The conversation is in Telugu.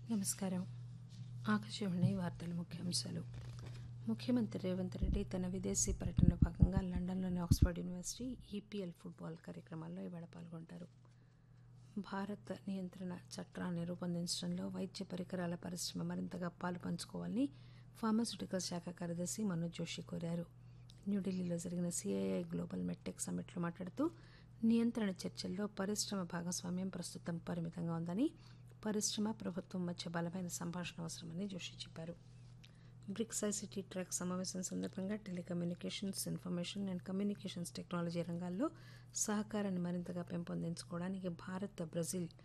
నమస్కారం ఆకాశవాణి వార్తల ముఖ్యాంశాలు ముఖ్యమంత్రి రేవంత్ రెడ్డి తన విదేశీ పర్యటనలో భాగంగా లండన్లోని ఆక్స్ఫర్డ్ యూనివర్సిటీ ఈపీఎల్ ఫుట్బాల్ కార్యక్రమాల్లో ఇవాళ పాల్గొంటారు భారత్ నియంత్రణ చట్టాన్ని రూపొందించడంలో వైద్య పరికరాల పరిశ్రమ మరింతగా పాలు పంచుకోవాలని ఫార్మాస్యూటికల్ శాఖ కార్యదర్శి మనోజ్ జోషి కోరారు న్యూఢిల్లీలో జరిగిన సిఐఐ గ్లోబల్ మెట్టెక్ సమ్మిట్లో మాట్లాడుతూ నియంత్రణ చర్చల్లో పరిశ్రమ భాగస్వామ్యం ప్రస్తుతం పరిమితంగా ఉందని పరిశ్రమ ప్రభుత్వం మధ్య బలమైన సంభాషణ అవసరమని జోషి చెప్పారు బ్రిక్స్ ఐసిటీ ట్రాక్ సమావేశం సందర్భంగా telecommunications information and communications technology రంగాల్లో సహకారాన్ని మరింతగా పెంపొందించుకోవడానికి భారత్ బ్రెజిల్